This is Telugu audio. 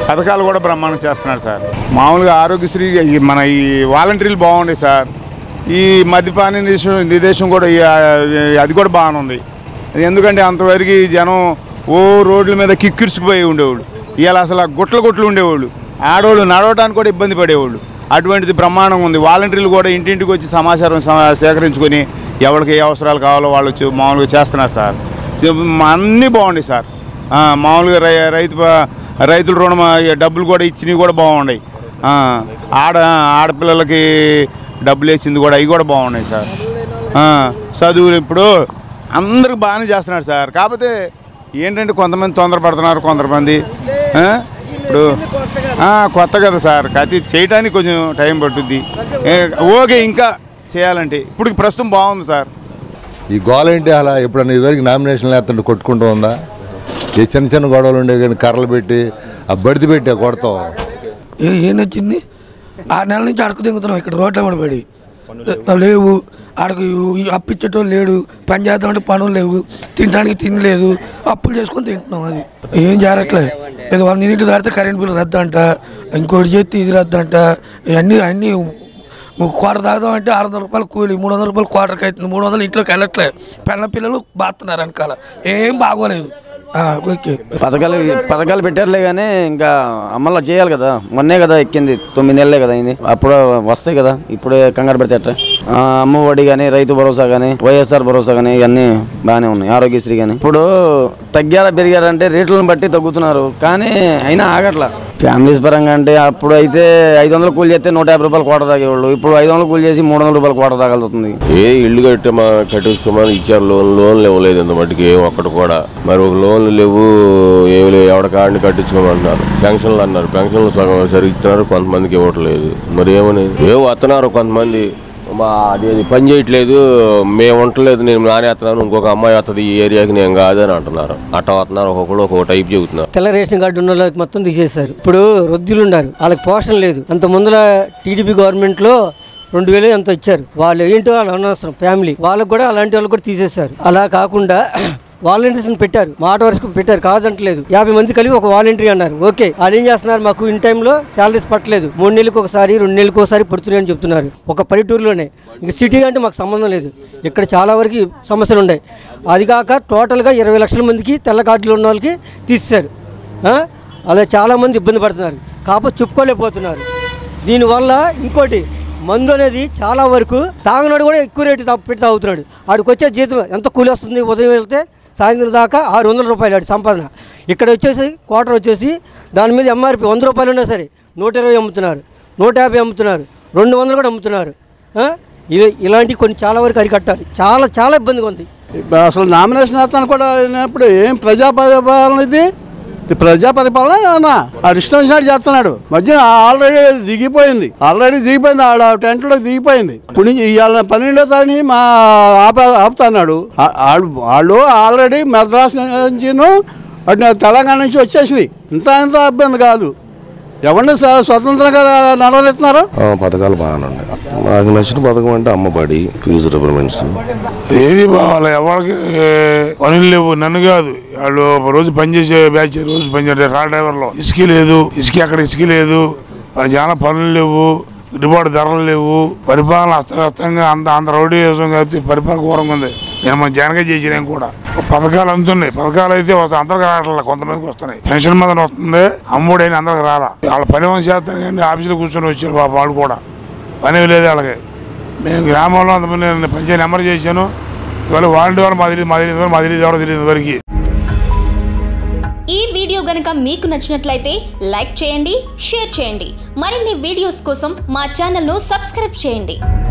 పథకాలు కూడా బ్రహ్మాండం చేస్తున్నాడు సార్ మామూలుగా ఆరోగ్యశ్రీ ఈ మన ఈ వాలంటీర్లు బాగుండే సార్ ఈ మద్యపాన నిషేధం నిదేశం కూడా ఈ, ఆ, అది కూడా బాగానే ఉంది ఎందుకంటే అంతవరకు ఈ జనం ఓ రోడ్ల మీద కిక్కిర్చుకుపోయి ఉండేవాళ్ళు ఇవాళ అసలు ఆ గుట్ల గుట్లు ఉండేవాళ్ళు ఆడవాళ్ళు నడవడానికి కూడా ఇబ్బంది పడేవాళ్ళు అటువంటిది బ్రహ్మాండంగా ఉంది వాలంటీర్లు కూడా ఇంటింటికి వచ్చి సమాచారం సమ- సేకరించుకొని ఎవరికి ఏ అవసరాలు కావాలో వాళ్ళు వచ్చి మామూలుగా చేస్తున్నారు సార్ అన్నీ బాగున్నాయి సార్ ఆ, మామూలుగా రై రైతు ప- రైతుల రుణం ఆ, డబ్బులు కూడా ఇచ్చినవి కూడా బాగున్నాయి ఆ, ఆడ ఆడపిల్లలకి డబ్బులు వేసింది కూడా అవి కూడా బాగున్నాయి సార్ ఆ, చదువులు ఇప్పుడు అందరికి బాగానే చేస్తున్నారు సార్ కాకపోతే ఏంటంటే కొంతమంది తొందరపడుతున్నారు కొంతమంది ఆ, ఇప్పుడు ఆ, కొత్త కదా సార్ కాకపోతే చేయడానికి కొంచెం టైం పట్టుద్ది ఏ, ఓకే ఇంకా చేయాలంటే ఇప్పుడు ప్రస్తుతం బాగుంది సార్ ఈ గోల ఏంటి అలా ఎప్పుడన్నా ఇదివరకు నామినేషన్లు వేస్తుంటే కొట్టుకుంటూ ఉందా ఈ చిన్న చిన్న గొడవలు ఉండే కానీ కర్రలు పెట్టి ఆ బడిది పెట్టి కొడతాం ఏ ఏం నచ్చింది ఆరు నెలల నుంచి అడక తింగుతున్నాం ఇక్కడ రోడ్ల మీద పడి లేవు ఆడకు అప్పిచ్చేటోళ్ళు లేడు పని చేద్దామంటే పనులు లేవు తినడానికి తినలేదు అప్పులు చేసుకొని తింటున్నాం అది ఏం జరగట్లేదు ఏదో వంద యూనిట్లు దాడితే కరెంట్ బిల్లు రద్దు అంట ఇంకోటి చేస్తే ఇది రద్దు అంట ఇవన్నీ అన్నీ క్వార్టర్ తాగుదాం అంటే ఆరు వందల రూపాయలు కూలి మూడు వందల రూపాయలు క్వార్టర్కి అవుతుంది మూడు వందలు ఇంట్లోకి వెళ్ళట్లేదు పిల్ల పిల్లలు బాస్తున్నారు వెనకాల ఏం బాగోలేదు ఆ, ఓకే పథకాలు పథకాలు పెట్టారులే కానీ ఇంకా అమలు చేయాలి కదా మొన్నే కదా ఎక్కింది తొమ్మిది నెలలే కదా అయింది అప్పుడు వస్తాయి కదా ఇప్పుడే కంగారు పెడితే ఎట్లా ఆ, అమ్మ ఒడి కానీ రైతు భరోసా కానీ వైఎస్ఆర్ భరోసా కానీ ఇవన్నీ బాగానే ఉన్నాయి ఆరోగ్యశ్రీ కానీ ఇప్పుడు తగ్గారా పెరిగారంటే రేట్లను బట్టి తగ్గుతున్నారు కానీ అయినా ఆగట్లా ఫ్యామిలీస్ పరంగా అంటే అప్పుడు అయితే ఐదు వందలు కూలి చేస్తే నూట యాభై రూపాయలు కోట తాగేవాళ్ళు ఇప్పుడు ఐదు వందలు కూలి చేసి మూడు వందల రూపాయలు కోట తాగలుగుతుంది ఏ ఇల్లు కట్టమా కట్టించుకోమని ఇచ్చారు లోన్ లోన్లు ఇవ్వలేదు ఇంత మట్టుకు ఏం ఒక్కటి కూడా మరి ఒక లోన్లు లేవు ఏమి లేవు ఎవడ కాడిని కట్టించుకోమంటున్నారు పెన్షన్లు అన్నారు పెన్షన్లు సగం సరిగ్గా ఇచ్చినారు కొంతమందికి ఇవ్వట్లేదు మరి ఏమని ఏమో వస్తున్నారు కొంతమంది మా అది అది పని చేయట్లేదు మేము ఉండలేదు నేను నానేస్తున్నాను ఇంకొక అమ్మాయి వస్తుంది ఈ ఏరియాకి నేను కాదని అంటున్నారు అట్ట వస్తున్నారు ఒక్కొక్కడు ఒక్కొక్క టైప్ చెబుతున్నారు తెల్ల రేషన్ కార్డు ఉన్న వాళ్ళకి మొత్తం తీసేశారు ఇప్పుడు వృద్ధులు ఉన్నారు వాళ్ళకి పోషణ లేదు అంత ముందుల టీడీపీ గవర్నమెంట్ లో రెండు వేలు ఎంతో ఇచ్చారు వాళ్ళు ఏంటో వాళ్ళు అనవసరం ఫ్యామిలీ వాళ్ళకి కూడా అలాంటి వాళ్ళు కూడా తీసేశారు అలా కాకుండా వాలంటీర్స్ పెట్టారు మాట వరకు పెట్టారు కాదంటలేదు యాభై మంది కలిపి ఒక వాలంటీర్ అన్నారు ఓకే వాళ్ళు ఏం చేస్తున్నారు మాకు ఇన్ టైంలో శాలరీస్ పట్టలేదు మూడు నెలలకు ఒకసారి రెండు నెలలకు ఒకసారి పడుతున్నాయని చెప్తున్నారు ఒక పల్లెటూరులోనే ఇక సిటీ అంటే మాకు సంబంధం లేదు ఇక్కడ చాలా వరకు సమస్యలు ఉన్నాయి అది కాక టోటల్గా ఇరవై లక్షల మందికి తెల్ల కార్డులు ఉన్న వాళ్ళకి తీసేశారు ఆ? అలా చాలామంది ఇబ్బంది పడుతున్నారు కాకపోతే చెప్పుకోలేకపోతున్నారు దీనివల్ల ఇంకోటి మందు అనేది చాలా వరకు తాగినాడు కూడా ఎక్కువ రేటు తా- పెట్టి తాగుతున్నాడు ఆడికి వచ్చే జీతం ఎంత కూలి వస్తుంది ఉదయం వెళ్తే సాయంత్రం దాకా ఆరు వందల రూపాయలు ఆడి సంపాదన ఇక్కడ వచ్చేసి క్వార్టర్ వచ్చేసి దాని మీద ఎంఆర్పి వంద రూపాయలు ఉన్నా సరే నూట ఇరవై అమ్ముతున్నారు నూట యాభై అమ్ముతున్నారు రెండు వందలు కూడా అమ్ముతున్నారు ఆ? ఇవి ఇలాంటివి కొన్ని చాలా వరకు అరికట్టాలి చాలా చాలా ఇబ్బందిగా ఉంది అసలు నామినేషన్ వేస్తాను కూడా అయినప్పుడు ఏం ప్రజా పరిపాలన ఇది ఇది ప్రజా పరిపాలన ఏమన్నా ఆ ఇష్టం వచ్చినట్టు చేస్తున్నాడు మధ్య ఆల్రెడీ దిగిపోయింది ఆల్రెడీ దిగిపోయింది ఆడ టెంట్ లో దిగిపోయింది ఇప్పుడు నుంచి ఇవాళ పన్నెండో తారీఖు మా ఆప ఆపుతున్నాడు ఆ- ఆడు- వాళ్ళు ఆల్రెడీ మద్రాసు నుంచిను అటు తెలంగాణ నుంచి వచ్చేసినాయి ఇంత ఇంత ఇబ్బంది కాదు ఎవరిని స్వ- స్వతంత్రంగా నడవలేస్తున్నారు ఆ, పథకాలు బాగానే ఉన్నాయి నాకు నచ్చిన పథకం అంటే అమ్మబడి ఫీజు రిపర్మెంట్స్ ఏది బావాలి ఎవరికి పనులు లేవు నన్ను కాదు వాళ్ళు ఒక రోజు పనిచేసే బ్యాచ్ రోజు పనిచేసే రా డ్రైవర్లో ఇసుక లేదు ఇసుక అక్కడ ఇసుక లేదు మరి చాలా పనులు లేవు గిట్టుబాటు ధరలు లేవు పరిపాలన అస్తవ్యస్తంగా అంత అంత రౌడీ వేసాం కాబట్టి పరిపాలన ఘోరంగా ఉంది నేను మన జనగా చేసినాం కూడా పథకాలు అందుతున్నాయి పథకాలు అయితే వస్తాయి అందరికి రావట్లేదు కొంతమందికి వస్తున్నాయి పెన్షన్ మీద వస్తుంది అమ్ముడు అయినా అందరికి రాలా వాళ్ళ పని ఏమైనా చేస్తాను కానీ ఆఫీసులో కూర్చొని వచ్చారు పాప వాళ్ళు కూడా పని లేదు వాళ్ళకి మేము గ్రామంలో అంతమంది నేను పంచాయతీ నెంబర్ చేశాను ఇవాళ వాలంటీ వాళ్ళు మా తెలియదు మా తెలియదు మా తెలియదు ఎవరో తెలియదు వరకు ఈ వీడియో గనుక మీకు నచ్చినట్లయితే లైక్ చేయండి షేర్ చేయండి మరిన్ని వీడియోస్ కోసం మా ఛానల్ను సబ్స్క్రైబ్ చేయండి